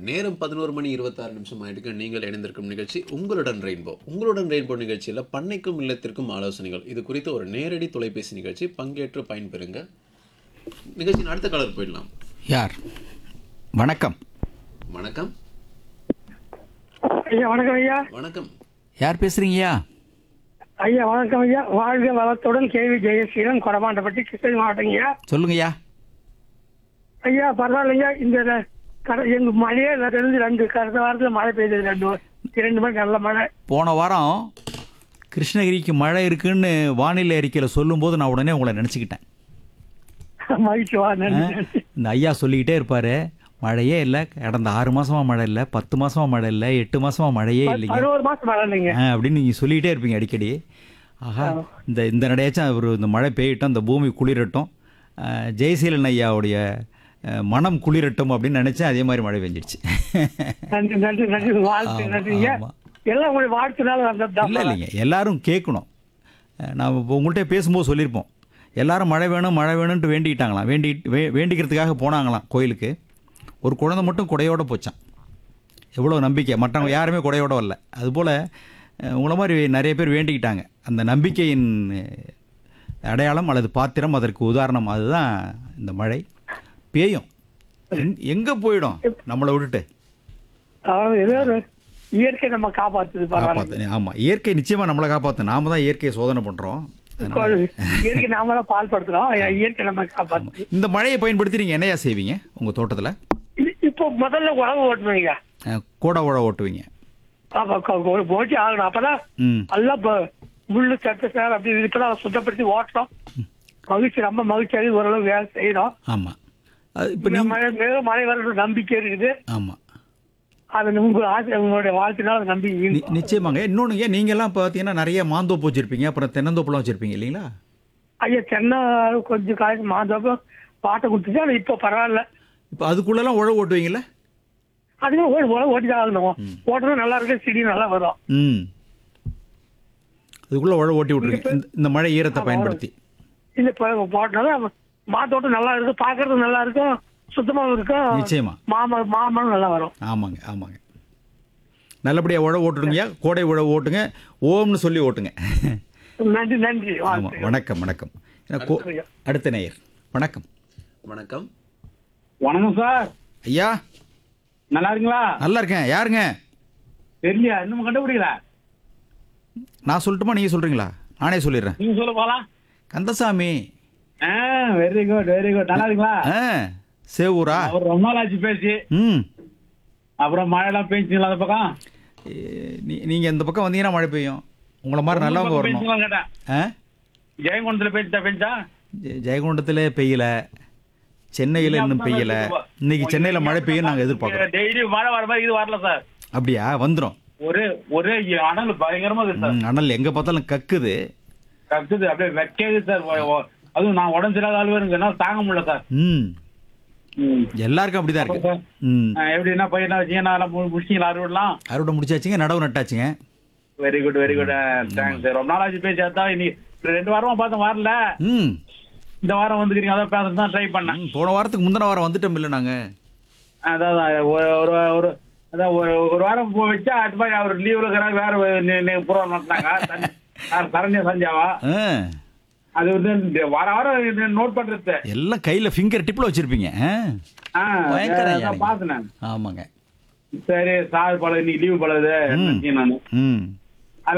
நேரம் பதினோரு மணி இருபத்தாறு நிமிஷம் ஆயிடுக்கு நீங்கள் இணைந்திருக்கும் நிகழ்ச்சி உங்களுடன் ரெயின்போ உங்களுடன் ரெயின்போ நிகழ்ச்சியில் பண்ணைக்கும் இல்லத்திற்கும் ஆலோசனைகள் இது குறித்த ஒரு நேரடி தொலைபேசி நிகழ்ச்சி பங்கேற்று பயன்பெறுங்க நிகழ்ச்சியின் அடுத்த கலர் போயிடலாம் யார் வணக்கம் வணக்கம் ஐயா வணக்கம் ஐயா வணக்கம் யார் பேசுறீங்கய்யா ஐயா வணக்கம் ஐயா வாழ்க வளத்துடன் கேவி ஜெயசீலன் கொடமாண்டப்பட்டி கிருஷ்ணகிரி மாவட்டம் ஐயா சொல்லுங்கய்யா ஐயா பரவாயில்ல ஐயா இந்த ர- கட- எங்க மழையே இல்ல, ரெண்டு ரெண்டு கடந்த வாரத்துல மழை பெய்தது ரெண்டு வா- இரண்டு மணி நல்ல மழை போன வாரம் கிருஷ்ணகிரிக்கு மழை இருக்குன்னு வானிலை அறிக்கையில் சொல்லும்போது நான் உடனே உங்களை நினச்சிக்கிட்டேன் மகிழ்ச்சி வா நன்றி நன்றி. இந்த ஐயா சொல்லிக்கிட்டே இருப்பார் மழையே இல்லை கடந்த ஆறு மாசமா மழை இல்லை பத்து மாசமா மழை இல்லை எட்டு மாசமா மழையே இல்லைங்க பதினோரு மாசம் மழை இல்லைங்க ஆ, அப்படின்னு நீங்கள் சொல்லிக்கிட்டே இருப்பீங்க அடிக்கடி ஆஹா இந்த இந்த நடையாச்சும் ஒரு இந்த மழை பெய்யட்டும் இந்த பூமி குளிரட்டும் ஆ, ஜெயசீலன் ஐயாவுடைய ஆ, மனம் குளிரட்டும் அப்படின்னு நினச்சேன் அதே மாதிரி மழை பெஞ்சிடுச்சு நன்றி நன்றி நன்றி வாழ்த்து ஆமா, நன்றி ஐயா ஆமா. எல்லாம் உங்களுடைய வாழ்த்துனால வந்தது இல்லை இல்லைங்க எல்லாரும் கேட்கணும் அஹ் நான் இப்போ உங்கள்கிட்ட பேசும்போது சொல்லியிருப்போம் எல்லாரும் மழை வேணும் மழை வேணும்ன்ட்டு வேண்டிக்கிட்டாங்களாம் வேண்டி வே வேண்டிக்கிறதுக்காக போனாங்களாம் கோயிலுக்கு ஒரு குழந்தை மட்டும் குடையோட போச்சான் எவ்வளோ நம்பிக்கை மற்றவங்க யாருமே குடையோட வரல அதுபோல் அஹ் உங்களை மாதிரி நிறைய பேர் வேண்டிக்கிட்டாங்க அந்த நம்பிக்கையின் அஹ், அடையாளம் அல்லது பாத்திரம் அதற்கு உதாரணம் அதுதான் இந்த மழை பேயும் எங் எங்கே போயிடும் நம்மளை விட்டுட்டு அதாவது ஏதோ ஒரு இயற்கை நம்ம காப்பாத்துது பரவாயில்ல காப்பாற்று ஆமாம் இயற்கை நிச்சயமாக நம்மளை காப்பாற்று நாம தான் இயற்கையை சோதனை பண்ணுறோம் இயற்கை நாம தான் பால் படுத்துறோம் இயற்கை நம்ம காப்பாத்து இந்த மழையை பயன்படுத்தி நீங்கள் என்னையா செய்வீங்க உங்கள் தோட்டத்தில் இது- இப்போ முதல்ல உழவு ஓட்டணுங்க கூட உழ ஓட்டுவீங்க ஆமா க- ஒரு போட்டி ஆகணும் அப்பதான் ம் நல்லா ப- முள்ளு சட்டு சார் அப்படி இப்பதான் சுத்தப்படுத்தி ஓட்டுறோம் மகிழ்ச்சி ரொம்ப மகிழ்ச்சியாக ஓரளவு வேலை செய்யறோம் ஆமாம் இப்போ இந்த நீங்கள் மழை மேலும் மழை வரணும் நம்பிக்கை இருக்குது ஆமாம் அது உங்க ஆசை உங்களுடைய வாழ்த்தினால நம்பி நி நிச்சயமாங்க இன்னொன்று ஏன் நீங்கள்லாம் பார்த்தீங்கன்னா நிறைய மாந்தோப்பு வச்சுருப்பீங்க அப்புறம் தென்னந்தோப்புலாம் வச்சுருப்பீங்க இல்லைங்களா ஐயா சென்னை கொஞ்சம் காய்ச்சி மாதப்போ பாட்டை கொடுத்துச்சு ஆனா இப்போ பரவாயில்ல இப்போ அதுக்குள்ளெல்லாம் உழவு ஓட்டுவீங்கல்ல அதுவே ஓடி உழவு ஓட்டி தான் ஆகணும் ஓட்டுறது நல்லா இருக்கு செடி நல்லா வரும் ம் அதுக்குள்ளே உழவு ஓட்டி விட்ருங்க இந்த இந்த மழை ஈரத்தை பயன்படுத்தி இந்த போட்டனால மாத்தோட்டம் நல்லா இருக்கும் பார்க்கறது நல்லா இருக்கும் சுத்தமாவும் இருக்கும் நிச்சயமா மாமரம் மாமரம் நல்லா வரும் ஆமாங்க ஆமாங்க நல்லபடியாக உழவு ஓட்டுடுங்கய்யா கோடை உழவு ஓட்டுங்க ஓம்னு சொல்லி ஓட்டுங்க நன்றி நன்றி ஆமாம் வாழ்த்துக்கள். வணக்கம் வணக்கம் ஏன்னா கோ- அடுத்த நேயர் வணக்கம் வணக்கம் வணக்கம் சார் ஐயா நல்லா இருக்கீங்களா நல்லா இருக்கேன் யாருங்க தெரியலையா இன்னும் கண்டுபிடிக்கல நான் சொல்லட்டுமா நீங்கள் சொல்கிறீங்களா நானே சொல்லிடுறேன் நீங்க சொல்ல போலாம் கந்தசாமி ஆ வெரி குட் வெரி குட் நல்லா இருக்கீங்களா ஆ சேவூரா அவர் ரொம்ப நாள் ஆச்சு பேசி ம் அப்புறம் மழைலாம் பெஞ்சுங்களா அந்த பக்கம் ஏ, நீ நீங்கள் இந்த பக்கம் வந்தீங்கன்னா மழை பெய்யும் உங்களை மாதிரி நல்லவங்க வரணும் பெஞ்சுங்களா கேட்டேன் ஆ ஜெயங்கொண்டத்துல பெஞ்சா பெஞ்சா ஜெ- ஜெயங்கொண்டத்தில் பெய்யல சென்னையில் இன்னும் பெய்யல இன்னைக்கு சென்னையில் மழை பெய்யும் நாங்கள் எதிர்பார்க்குறோம் டெய்லி மழை வர மாதிரி இது வரல சார் அப்படியா வந்துடும் ஒரே ஒரே அனல் பயங்கரமா இருக்கு சார் அனல் எங்கே பார்த்தாலும் கக்குது கத்துது அப்படியே வெக்கேது சார் ஒ- ஒ- அதுவும் நான் உடம்பு சரியாத ஆளு வேணுங்க தாங்க முடியல சார் ம் ம். எல்லாருக்கும் அப்படிதான் இருக்கு ம் ஆ, எப்படின்னா பையனா வச்சீங்கன்னா எல்லாம் மு- முடிச்சிங்களா அறுவடலாம் அறுவடை முடிச்சாச்சுங்க நடவு நட்டாச்சுங்க very good very good thanks sir ரொம்ப நாள் ஆச்சு பேசி அதான் இன்னைக்கு ரெண்டு வாரமா பார்த்தேன் வரல ம் இந்த வாரம் வந்துக்கிறீங்க அதான் பேச தான் ட்ரை பண்ணேன் ம், போன வாரத்துக்கு முந்தின வாரம் வந்துட்டோம் இல்லை நாங்கள் அதான் அதான், ஒரு ஒரு ஒரு அதான் ஒரு ஒரு வாரம் போ வச்சா அது மாதிரி அவர் லீவ்ல இருக்கிறாங்க வேற புறம் நடத்தினாங்க சரண்யா சஞ்சாவா ஆ அது வந்து இந்த வார வாரம் நோட் பண்றது எல்லாம் கையில் ஃபிங்கர் டிப்பில் வச்சுருப்பீங்க ஆ ஆ, பயங்கர அதான் பார்த்தேன் நான். ஆமாங்க சரி சார் பழகு இன்னைக்கு லீவு பழகுது நான் ம்